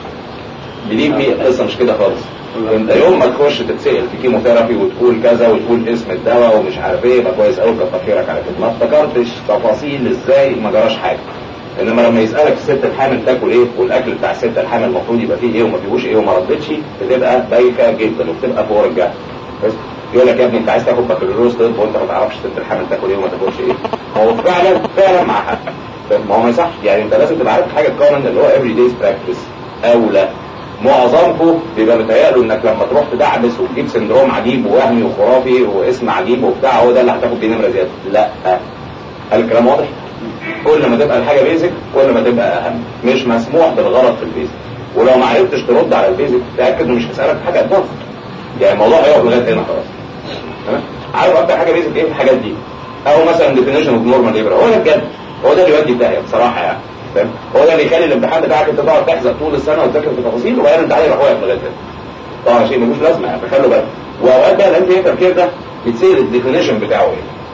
بليف مي القصة مش كده خالص انت يوم ما تخش تتسأل في كيموثيرابي وتقول كذا وتقول اسم الدواء ومش عارف ايه يبقى كويس قوي كتر خيرك على كده ما افتكرتش تفاصيل ازاي ما جراش حاجه انما لما يسالك الست الحامل تاكل ايه والاكل بتاع الست الحامل المفروض يبقى فيه ايه وما فيهوش ايه وما ردتش بتبقى بايخه جدا وبتبقى فوق الجهل بس يقول لك يا ابني انت عايز تاخد بكالوريوس طب وانت ما تعرفش الست الحامل تاكل ايه وما تاكلش ايه هو فعلا فعلا مع حق ما هو ما يصحش يعني انت لازم تبقى عارف حاجه كومن اللي هو افري دايز براكتس اولى معظمكم بيبقى متهيأله انك لما تروح تدعبس وتجيب سندروم عجيب ووهمي وخرافي واسم عجيب وبتاع هو ده اللي هتاخد بيه نمره زياده لا هل الكلام واضح؟ كل ما تبقى الحاجه بيزك كل ما تبقى اهم مش مسموح بالغلط في البيزك ولو ما عرفتش ترد على البيزك تاكد انه مش هسالك في حاجه ادفانس يعني الموضوع هيقف لغايه هنا خلاص تمام عارف اكتر حاجه بيزك ايه الحاجات دي او مثلا ديفينيشن اوف نورمال ليبر هو ده بجد هو ده اللي يودي الداهيه بصراحه يعني فاهم هو ده اللي يخلي الامتحان بتاعك انت تقعد تحزق طول السنه وتذاكر في تفاصيل وبعدين الامتحان يروح واقف لغايه هنا طبعا شيء ملوش لازمه يعني فخلوا بالك واوقات بقى الانتي نيتال كير ده بيتصير الديفينيشن بتاعه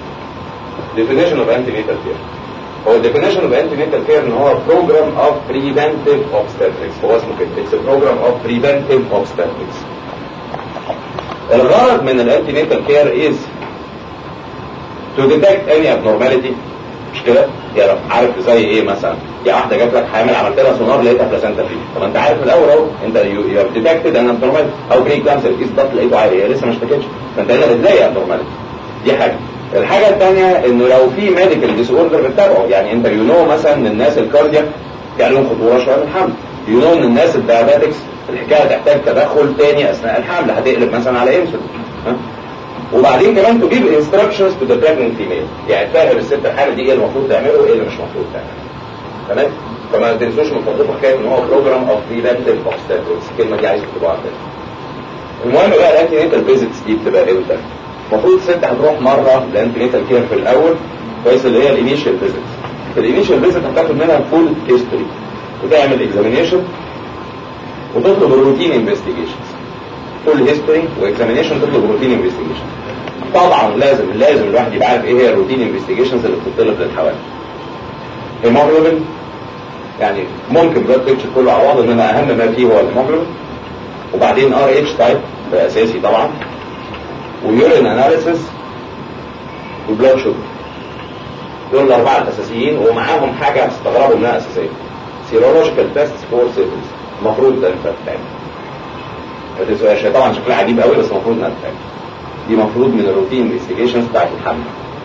ايه definition of antenatal care هو definition of antenatal care ان هو program of preventive obstetrics هو اسمه كده it's a program of preventive obstetrics الغرض من الانتينيتال كير is to detect any abnormality مش كده؟ يعني عارف زي ايه مثلا؟ يعني واحده جات لك حامل عملت لها سونار لقيتها بلاسنتا فيه، طب انت عارف من الاول اهو انت يو ار ديتكتد ان ابنورماليتي او بري كانسر قيس ضغط لقيته عالي هي لسه ما اشتكتش فانت هنا بتلاقي ابنورماليتي دي حاجه. الحاجه الثانيه انه لو في ميديكال ديس اوردر بتتابعه يعني انت يو نو مثلا ان الناس الكاردياك يعني لهم خطوره شويه من الحمل يو نو ان الناس الدايابيتكس الحكايه تحتاج تدخل تاني اثناء الحمل هتقلب مثلا على انسولين وبعدين كمان تو جيب انستراكشنز تو ذا بريجننت فيميل يعني تفهم الست الحامل دي ايه المفروض تعمله وايه اللي مش المفروض تعمله تمام فما تنسوش من فضلكم حكايه ان هو بروجرام اوف بريفنتيف اوبستاتريكس الكلمه دي عايز تكتبوها عندنا المهم بقى الانتي نيتال فيزيتس دي بتبقى امتى؟ المفروض الست هتروح مره لانتي نيتال كير في الاول كويس اللي هي الانيشال فيزيت في الانيشال فيزيت هتاخد منها فول هيستوري وتعمل اكزامينيشن وتطلب الروتين انفستيجيشنز فول هيستوري واكزامينيشن تطلب روتين انفستيجيشن طبعا لازم لازم الواحد يبقى عارف ايه هي الروتين انفستيجيشنز اللي بتطلب للحوامل هيموجلوبين يعني ممكن بلاد بيكتشر كله على بعضه انما اهم ما فيه هو الهيموجلوبين وبعدين ار اتش تايب ده اساسي طبعا ويورين اناليسيس وبلاد شوجر دول الاربعه الاساسيين ومعاهم حاجه هتستغربوا انها اساسيه سيرولوجيكال تيست فور سيفلز المفروض ده انت بتعمل هي طبعا شكلها عجيب قوي بس المفروض انها تتعمل دي مفروض من الروتين انفستيجيشنز بتاعت الحمل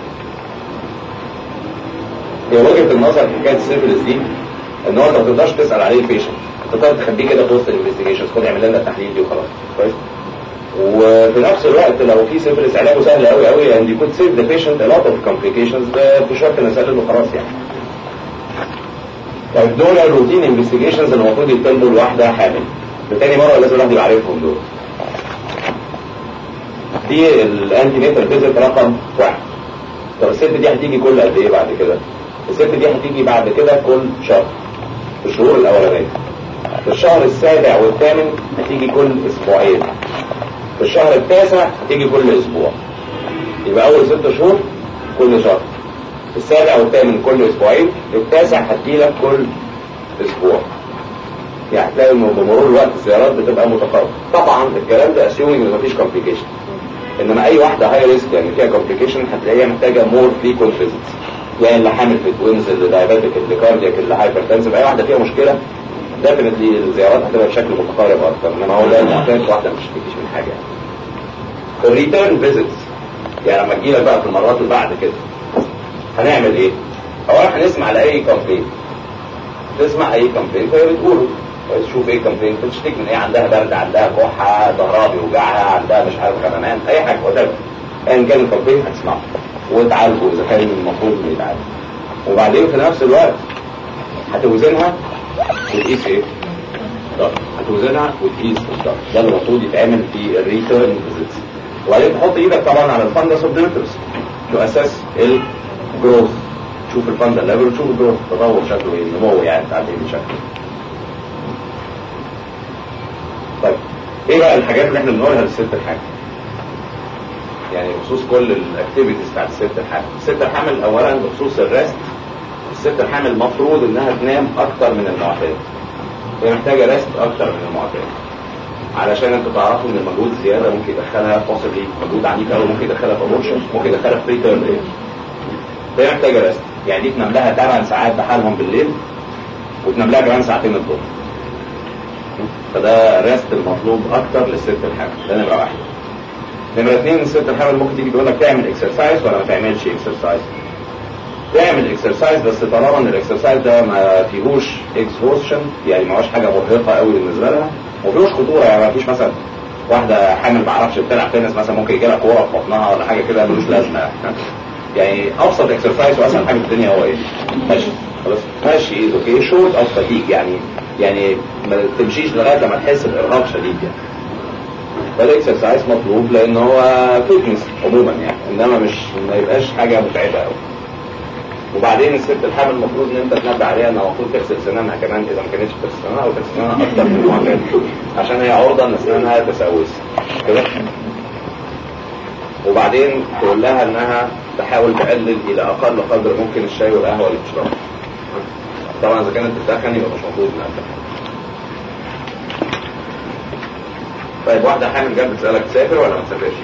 هي وجهه النظر في حكايه السيفلز دي ان هو انت ما تقدرش تسال عليه البيشنت انت تقدر تخبيه كده في وسط الانفستيجيشنز خد اعمل لنا التحليل دي وخلاص كويس وفي نفس الوقت لو في سيفلس علاجه سهل قوي قوي and you could save the patient a lot of complications في شويه تنسلل وخلاص يعني طيب دول الروتين انفستيجيشنز اللي المفروض يتموا لواحده حامل بتاني مره لازم الواحد يبقى عارفهم دول دي الانتي نيتال فيزيت رقم واحد طب الست دي هتيجي كل قد ايه بعد كده؟ الست دي هتيجي بعد كده كل شهر في الشهور الاولانيه في الشهر السابع والثامن هتيجي كل اسبوعين في الشهر التاسع هتيجي كل اسبوع يبقى اول ست شهور كل شهر السابع والثامن كل اسبوعين التاسع هتجيلك كل اسبوع يعني هتلاقي انه بمرور الوقت الزيارات بتبقى متقاربه طبعا الكلام ده اسيومينج ان مفيش كومبليكيشن انما اي واحده هاي ريسك يعني فيها كومبليكيشن هتلاقيها محتاجه مور فريكونت فيزيتس يعني اللي حامل في توينز اللي دايابيتك اللي كاردياك اللي هايبرتنسيف اي واحده فيها مشكله ديفنتلي الزيارات هتبقى بشكل متقارب اكتر انما هو ده المعتاد واحده مش بتشتكيش من حاجه الريتيرن فيزيتس يعني لما تجيلك بقى في المرات اللي بعد كده هنعمل ايه؟ اولا هنسمع لاي كومبلين تسمع اي كومبلين فهي بتقوله تشوف ايه كومبلين بتشتكي من ايه عندها برد عندها كحه ظهرها بيوجعها عندها مش عارف غمامان اي حاجه وات ايا كان الكومبلين هتسمعه وتعالجه اذا كان المفروض انه يتعالج وبعدين في نفس الوقت هتوزنها وتقيس ايه؟ الضغط هتوزنها وتقيس الضغط ده اللي المفروض يتعمل في الريتيرن فيزيتس وبعدين تحط ايدك طبعا على الفندس اوف ديرترس تو اساس الجروث تشوف الفندس ليفل وتشوف الجروث تطور شكله ايه النمو يعني بتاع ايه شكله طيب ايه بقى الحاجات اللي احنا بنقولها للست الحامل يعني بخصوص كل الاكتيفيتيز بتاعت الست الحامل الست الحامل اولا بخصوص الريست الست الحامل المفروض انها تنام اكتر من المعتاد هي محتاجه ريست اكتر من المعتاد علشان انتوا تعرفوا ان المجهود الزياده ممكن يدخلها possibly مجهود عنيف قوي ممكن يدخلها في abortion ممكن يدخلها في preterm labor فهي محتاجه ريست يعني دي تنام لها 8 ساعات بحالهم بالليل وتنام لها كمان ساعتين الظهر فده ريست المطلوب اكتر للست الحامل ده نمره واحد نمره اثنين الست الحامل ممكن تيجي تقول لك تعمل اكسرسايز ولا ما تعملش اكسرسايز تعمل اكسرسايز بس طالما ان الاكسرسايز ده ما فيهوش اكسهوشن يعني ما هوش حاجه مرهقه قوي بالنسبه لها وما فيهوش خطوره يعني ما فيش مثلا واحده حامل ما اعرفش بتلعب تنس مثلا ممكن يجي لها كوره في بطنها ولا حاجه كده ملوش لازمه يعني ابسط اكسرسايز واسهل حاجه في الدنيا هو ايه؟ ماشي خلاص ماشي از اوكي شورت اوف فاتيج يعني يعني ما تمشيش لغايه لما تحس بارهاق شديد يعني فالاكسرسايز مطلوب لان هو فيتنس عموما يعني انما مش ما يبقاش حاجه متعبه قوي وبعدين الست الحامل المفروض ان انت تنبه عليها انها المفروض تغسل سنانها كمان اذا ما كانتش بتغسل سنانها او تغسل سنانها اكتر من المعتاد عشان هي عرضه ان سنانها تسوس كده وبعدين تقول لها انها تحاول تقلل الى اقل قدر ممكن الشاي والقهوه اللي بتشربها طبعا اذا كانت بتدخن يبقى مش المفروض انها تدخن طيب واحده حامل جت بتسالك تسافر ولا ما تسافرش؟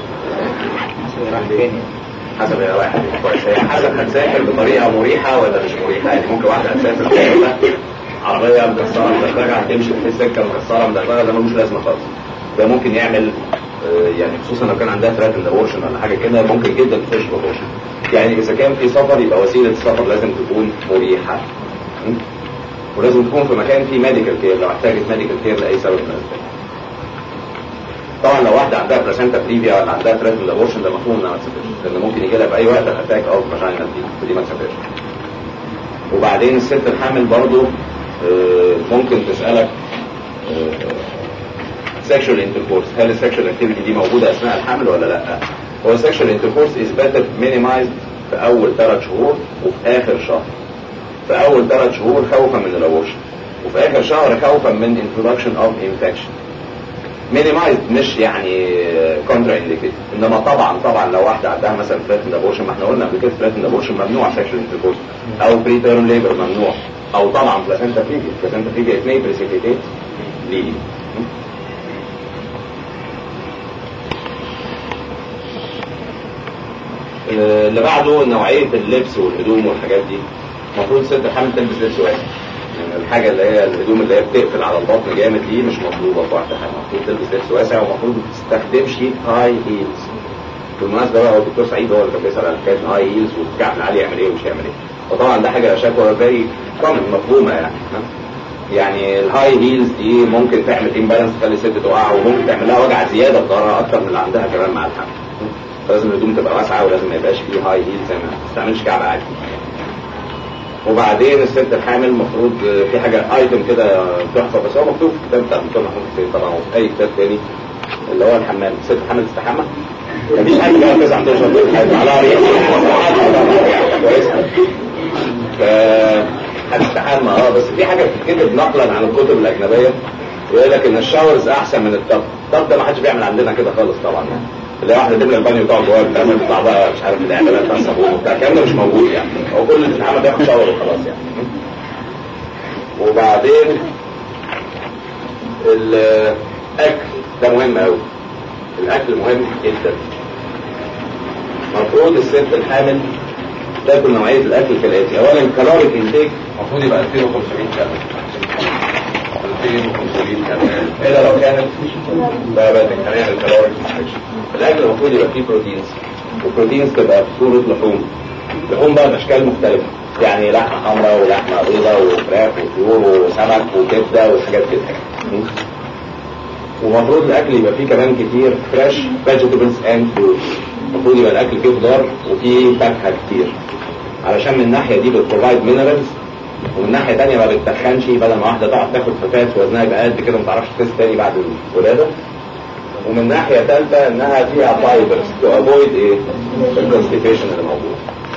حسب هي رايحه كويس هي حسب هتسافر بطريقه مريحه ولا مش مريحه يعني ممكن واحده هتسافر بطريقه عربيه مكسره مدغدغه هتمشي في السكه مكسره مدغدغه ده ملوش لازمه خالص ده ممكن يعمل يعني خصوصا لو كان عندها ثلاث الاورشن ولا حاجه كده ممكن جدا تخش في اورشن يعني اذا كان في سفر يبقى وسيله السفر لازم تكون مريحه ولازم تكون في مكان فيه ميديكال كير لو احتاجت ميديكال كير لاي سبب من الاسباب طبعا لو واحده عندها بلاسنتا بريفيا ولا عندها ثلاث الاورشن ده مفهوم انها ما تسافرش لان ممكن يجي لها في اي وقت اتاك او فاجينال دي فدي ما تسافرش وبعدين الست الحامل برضو ممكن تسالك سexual intercourse هل السكشوال اكتيفيتي دي موجوده اثناء الحمل ولا لا هو السكشوال انتركورس از بيتر مينيمايزد في اول ثلاث شهور وفي اخر شهر في اول ثلاث شهور خوفا من الاورشن وفي اخر شهر خوفا من introduction of infection مينيمايزد مش يعني كونترا انديكيت انما طبعا طبعا لو واحده عندها مثلا ثلاث ابورشن ما احنا قلنا قبل كده ثلاث ابورشن ممنوع سكشوال انتركورس او بري تيرم ليبر ممنوع او طبعا بلاسنتا فيجي بلاسنتا فيجي اثنين بريسيبيتيت ليه اللي بعده نوعية اللبس والهدوم والحاجات دي المفروض الست الحامل تلبس لبس واسع يعني الحاجة اللي هي الهدوم اللي هي بتقفل على البطن جامد دي مش مطلوبة في واحدة حامل المفروض تلبس لبس واسع ومفروض ما تستخدمش هاي هيلز بالمناسبة بقى هو الدكتور سعيد هو اللي كان بيسأل عن حكاية هاي هيلز والكعب العالي يعمل ايه ومش يعمل ايه وطبعا ده حاجة شكوى فيري كومن مفهومة يعني يعني الهاي هيلز دي ممكن تعمل امبالانس تخلي الست تقع وممكن تعمل لها وجع زيادة في ظهرها أكتر من اللي عندها كمان مع الحمل لازم الهدوم تبقى واسعه ولازم ما يبقاش فيه هاي هيل زي ما تستعملش كعب عالي وبعدين الست الحامل المفروض في حاجه ايتم كده تحفه بس هو مكتوب في الكتاب بتاع الدكتور محمود حسين طبعا وفي اي كتاب تاني اللي هو الحمام الست الحامل تستحمى مفيش حاجه كده كذا عندهم شرطين حاجه على ريح كويس ف هتستحمى اه بس في حاجه بتتكتب نقلا عن الكتب الاجنبيه يقول لك ان الشاورز احسن من الطب الطب ده ما حدش بيعمل عندنا كده خالص طبعا يعني اللي واحده تملى البانيو وتقعد جواه بتعمل تطلع بقى مش عارف الاعلانات بتاع الصابون وبتاع الكلام ده مش موجود يعني هو كل اللي بيتعمل بياخد شاور وخلاص يعني وبعدين الاكل ده مهم قوي الاكل مهم جدا المفروض الست الحامل تاكل نوعيه الاكل كالاتي اولا كالوريك انتيك المفروض يبقى 2500 كالوري 250 كمان الا لو كانت diabetic هنعمل caloric restriction الاكل المفروض يبقى فيه بروتينز والبروتينز تبقى في صوره لحوم لحوم بقى باشكال مختلفه يعني لحمه حمراء ولحمه بيضاء وفراخ وطيور وسمك وكبده وحاجات كده ومفروض الاكل يبقى فيه كمان كتير فريش فيجيتابلز اند فروتس المفروض يبقى الاكل فيه خضار وفيه فاكهه كتير علشان من الناحيه دي بتبروفايد مينرالز ومن ناحيه ثانيه ما بتتخنش بدل ما واحده تقعد تاخد فتات وزنها يبقى قد كده ما تعرفش تخس تاني بعد الولاده ومن ناحيه ثالثه انها فيها فايبرز تو افويد ايه الكونستيبيشن اللي موجود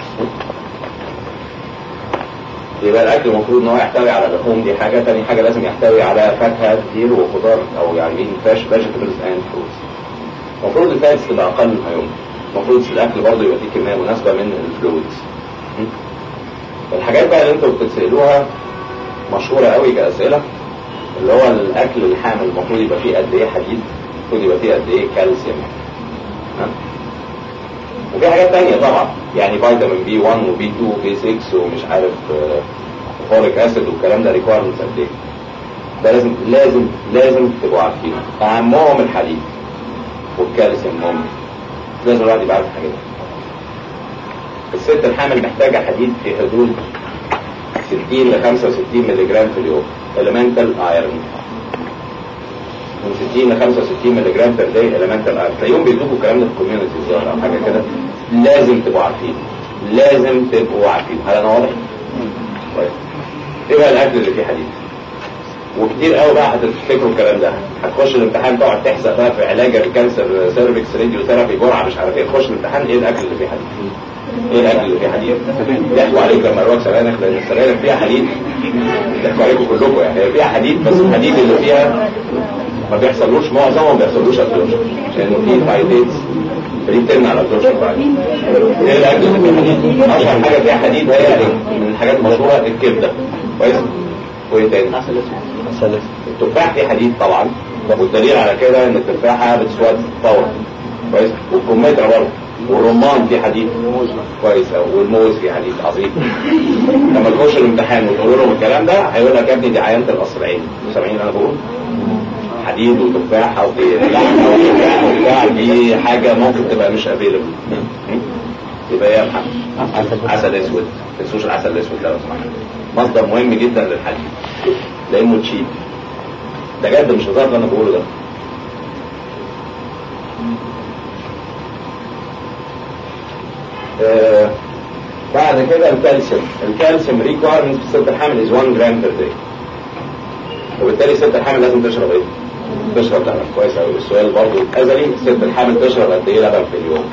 يبقى الاكل المفروض ان هو يحتوي على اللحوم دي حاجه ثاني حاجه لازم يحتوي على فاكهه كتير وخضار او يعني فريش فيجيتابلز اند فروتس المفروض الفاتس تبقى اقل ما يمكن المفروض في الاكل برضه يبقى فيه كميه مناسبه من الفلويدز الحاجات بقى اللي انتوا بتسالوها مشهوره قوي كاسئله اللي هو الاكل الحامل المفروض يبقى فيه قد ايه حديد المفروض يبقى فيه قد ايه كالسيوم ها؟ وفي حاجات تانية طبعا يعني فيتامين بي 1 وبي 2 وبي 6 ومش عارف فوليك اسيد والكلام ده ريكويرمنتس قد ايه ده لازم لازم لازم تبقوا عارفينه اهمهم الحديد والكالسيوم مهم لازم الواحد يبقى عارف الحاجات دي الست الحامل محتاجة حديد في حدود 60 ل 65 مللي جرام في اليوم elemental iron من 60 ل 65 مللي جرام بير داي elemental iron تلاقيهم بيدوكوا الكلام ده في الكوميونتي الظاهر او حاجه كده لازم تبقوا عارفين لازم تبقوا عارفين هل انا واضح؟ كويس ايه بقى الاكل اللي فيه حديد؟ وكتير قوي بقى هتفتكروا الكلام ده هتخش الامتحان تقعد تحسب بقى في علاج الكانسر سيرفكس راديو ثيرابي جرعه مش عارف ايه تخش الامتحان ايه الاكل اللي فيه حديد؟ ايه الاكل اللي فيه حديد؟ يحكوا عليك لما يروح سبانخ لان السبانخ فيها حديد يحكوا عليكم كلكم يعني هي فيها حديد بس الحديد اللي فيها ما بيحصلوش معظمه ما بيحصلوش ابزوربشن لانه فيه فايتيتس دي بتمنع الابزوربشن فايتيتس ايه الاكل اللي فيه حديد؟ اشهر حاجه فيها حديد هي من الحاجات المشهوره الكبده كويس؟ وايه تاني؟ التفاح فيه حديد طبعا والدليل على كده ان التفاحه بتسود فورا كويس والكمثرى برضه والرمان فيه حديد كويس أوي والموز فيه حديد عظيم لما تخش الامتحان وتقول لهم الكلام ده هيقول لك يا ابني دي عينه الاصبعين سامعين انا بقول حديد وتفاحه ولحمه وتفاح وبتاع دي حاجه ممكن تبقى مش افيلبل يبقى ايه يا محمد عسل اسود ما تنسوش العسل الاسود لو سمحت مصدر مهم جدا للحديد لانه تشيب ده جد مش هزار اللي انا بقوله ده آه بعد كده الكالسيوم الكالسيوم ريكويرمنت في الست الحامل از 1 جرام بير داي وبالتالي الست الحامل لازم تشرب ايه؟ تشرب لبن كويس قوي السؤال برضه الازلي الست الحامل تشرب قد ايه لبن في اليوم؟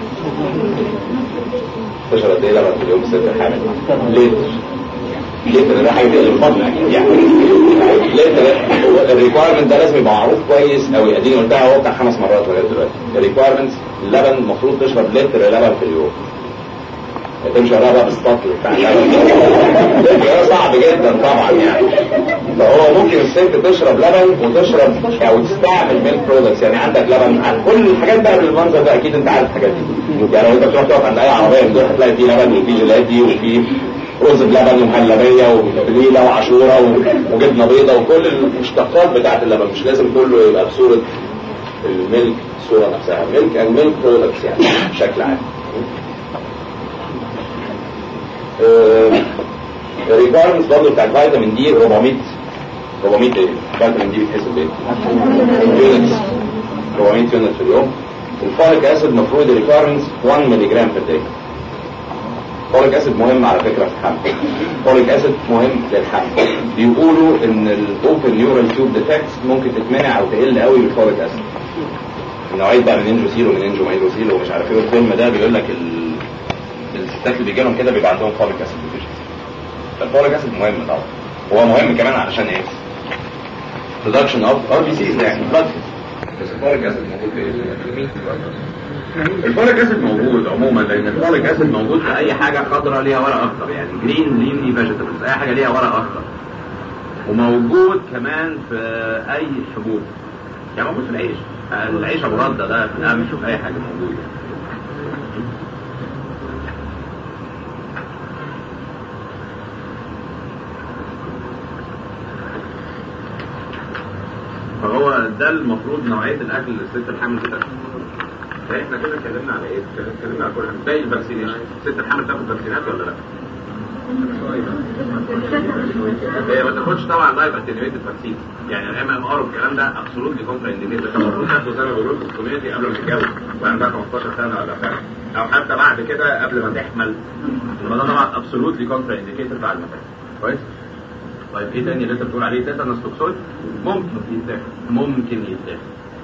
تشرب قد ايه لبن في اليوم الست الحامل؟ لتر لتر ده حاجه الفضل يعني لتر الريكويرمنت ده لازم يبقى معروف كويس قوي اديني قلتها هو بتاع خمس مرات لغايه دلوقتي الريكويرمنت اللبن المفروض تشرب لتر لبن في اليوم تمشي وراها بقى بالسطل بتاع ده صعب جدا طبعا يعني فهو ممكن الست تشرب لبن وتشرب او تستعمل ميلك برودكتس يعني عندك لبن كل الحاجات بقى بالمنظر ده اكيد انت عارف الحاجات دي يعني لو انت بتروح تقف عند اي عربيه من دول هتلاقي فيه لبن وفيه جيلاتي وفيه رز بلبن ومهلبيه وبليله وعاشوره وجبنه بيضه وكل المشتقات بتاعت اللبن مش لازم كله يبقى بصوره الميلك الصوره نفسها ميلك اند ميلك برودكتس يعني بشكل عام الريكويرمنتس برضه بتاع الفيتامين دي 400 400 ايه؟ فيتامين دي بتحسب ايه؟ يونتس 400 يونت في اليوم الفوليك اسيد المفروض الريكويرمنتس 1 مللي جرام في الدقيقه فوليك اسيد مهم على فكره في الحمل فوليك اسيد مهم للحمل بيقولوا ان الاوبن نيورال تيوب ديتكتس ممكن تتمنع او تقل قوي بالفوليك اسيد نوعيه بقى من انجو سيرو من انجو مايلو سيرو ومش عارف ايه الفيلم ده بيقول لك ال... الستات اللي بيجي لهم كده بيبقى عندهم فوليك اسيد ديفيشنسي فالفوليك اسيد مهم طبعا هو مهم كمان علشان ايه؟ برودكشن اوف ار بي سيز يعني بلاد بس الفوليك اسيد موجود في ايه؟ الفوليك اسيد موجود عموما لان الفوليك اسيد موجود في اي حاجه خضراء ليها ورق اخضر يعني جرين ليفي فيجيتابلز اي حاجه ليها ورق اخضر وموجود كمان في اي حبوب يعني موجود في العيش العيش ابو رده ده في القمح في اي حاجه موجود يعني. ده المفروض نوعيه الاكل اللي الست الحامل بتاكله فاحنا كده اتكلمنا على ايه؟ اتكلمنا على كل حاجه باقي الفاكسينيشن الست الحامل تاخد فاكسينات ولا لا؟ هي ما تاخدش طبعا لايف اتنيويتد فاكسين يعني الام ام ار والكلام ده ابسولوتلي كونترا انديكيتد المفروض تاخده زي ما بيقولوا في الكوميونتي قبل ما تتجوز وعندها 15 سنه ولا حاجه او حتى بعد كده قبل ما تحمل يبقى ده طبعا ابسولوتلي كونترا انديكيتد بعد ما تحمل كويس طيب ايه تاني اللي انت بتقول عليه تيتانوس توكسويد ممكن يتاخد ممكن يتاخد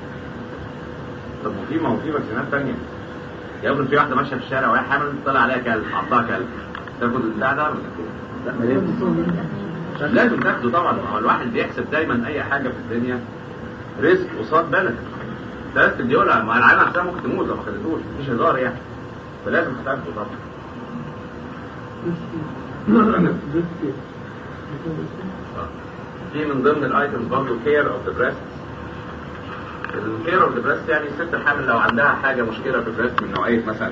طب وفي ما هو في فاكسينات ثانيه يا ابني في واحده ماشيه في الشارع وهي حامل طلع عليها كلب عضها كلب تاخد البتاع ده ولا لا لازم تاخده طبعا ما هو الواحد بيحسب دايما اي حاجه في الدنيا رزق قصاد بلد لازم يقولها ما العيال نفسها ممكن تموت لو ما خدتوش مفيش هزار يعني فلازم تاخده طبعا في من ضمن الايتمز برضه كير اوف ذا بريست الكير اوف ذا بريست يعني الست الحامل لو عندها حاجه مشكله في البريست من نوعيه مثلا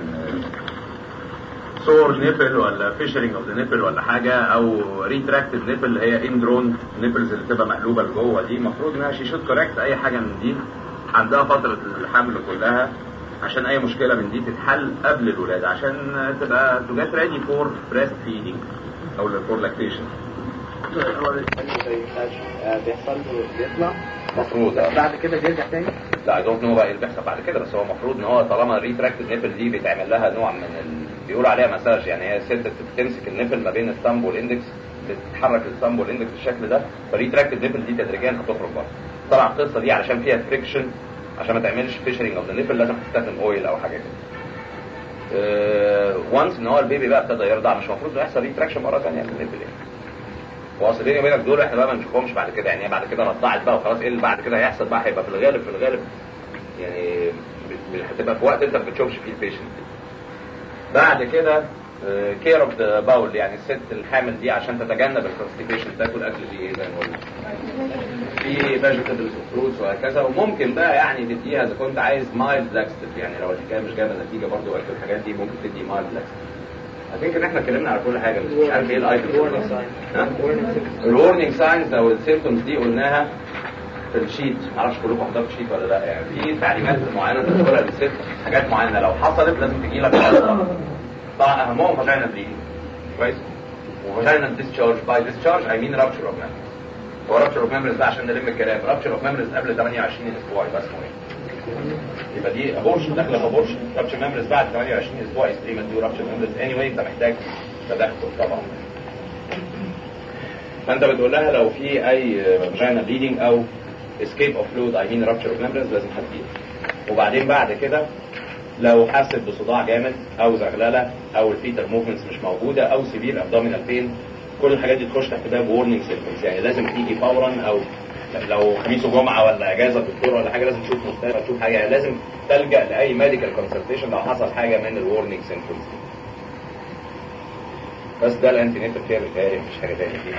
سور نيبل ولا فيشرنج اوف ذا نيبل ولا حاجه او ريتراكتد نيبل اللي هي اندرون نيبلز اللي بتبقى مقلوبه لجوه دي المفروض انها شي شوت كوريكت اي حاجه من دي عندها فتره الحمل كلها عشان اي مشكله من دي تتحل قبل الولاده عشان تبقى تو جيت ريدي فور بريست فيدنج او فور لاكتيشن هو بيحصل له بيطلع المفروض اه بعد كده بيرجع تاني لا اي دونت نو بقى ايه اللي بيحصل بعد كده بس هو المفروض ان هو طالما الريتراكتد نيبل دي بيتعمل لها نوع من ال... بيقولوا عليها مساج يعني هي الست بتمسك النيبل ما بين الثامب والاندكس بتتحرك الثامب والاندكس بالشكل ده فالريتراكتد نيبل دي تدريجيا هتخرج بره طبعا القصه دي علشان فيها فريكشن عشان ما تعملش فيشرنج اوف ذا نيبل لازم تستخدم اويل او حاجه كده وانس ان هو البيبي بقى ابتدى يرضع مش المفروض انه يحصل ريتراكشن مره ثانيه من النيبل يعني واصل بيني وبينك دول احنا بقى ما نشوفهمش بعد كده يعني هي بعد كده رضعت بقى وخلاص ايه اللي بعد كده هيحصل بقى هيبقى في الغالب في الغالب يعني ب- هتبقى في وقت انت ما بتشوفش فيه البيشنت دي بعد كده كير اوف ذا باول يعني الست الحامل دي عشان تتجنب الكونستيبيشن تاكل اكل فيه ايه زي ما قلنا في فيجيتابلز وفروتس وهكذا وممكن بقى يعني تديها اذا كنت عايز مايلد لاكستيف يعني لو الحكايه مش جايبه نتيجه برضه وقت الحاجات دي ممكن تدي مايلد لاكستيف افتكر ان احنا اتكلمنا على كل حاجه بس مش عارف ايه الايتمز الورنينج ساينز او السيمبتومز دي قلناها في الشيت معرفش كلكم حضرتوا الشيت ولا لا يعني في تعليمات معينه تدخلها للست حاجات معينه لو حصلت لازم تجي لك طبعا اهمهم فاجينا بليدنج كويس وفاجينا ديسشارج باي ديسشارج اي مين رابشر اوف ميمبرز هو رابشر اوف ميمبرز ده عشان نلم الكلام رابشر اوف ميمبرز قبل 28 اسبوع يبقى اسمه ايه؟ يبقى دي ابورشن داخله في ابورشن رابشر ميمبرز بعد 28 اسبوع يستريم دي رابشر ميمبرز اني واي انت محتاج تدخل طبعا فانت بتقول لها لو في اي فاجينا بليدنج او اسكيب اوف فلويد اي مين رابشر اوف ميمبرز لازم هتجيب وبعدين بعد كده لو حست بصداع جامد او زغلله او الفيتر موفمنتس مش موجوده او سيفير ابدومينال بين كل الحاجات دي تخش تحت باب وورنينج سيمبتومز يعني لازم تيجي فورا او لو خميس وجمعه ولا اجازه دكتور ولا حاجه لازم تشوف مستشفى تشوف حاجه يعني لازم تلجا لاي ميديكال كونسلتيشن لو حصل حاجه من الورنينج سيمبتومز دي بس ده الانتي نيتال كير بتاعي مش حاجه تاني فيها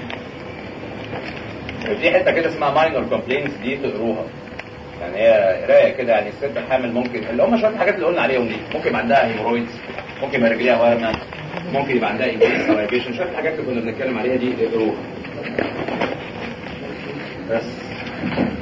في حته كده اسمها ماينور كومبلينتس دي تقروها يعني هي قرايه كده يعني الست حامل ممكن اللي هم شويه الحاجات اللي قلنا عليهم دي ممكن يبقى عندها هيمورويدز ممكن يبقى رجليها ورمه ممكن يبقى عندها انجليز سلايفيشن شويه الحاجات اللي كنا بنتكلم عليها دي اقروها بس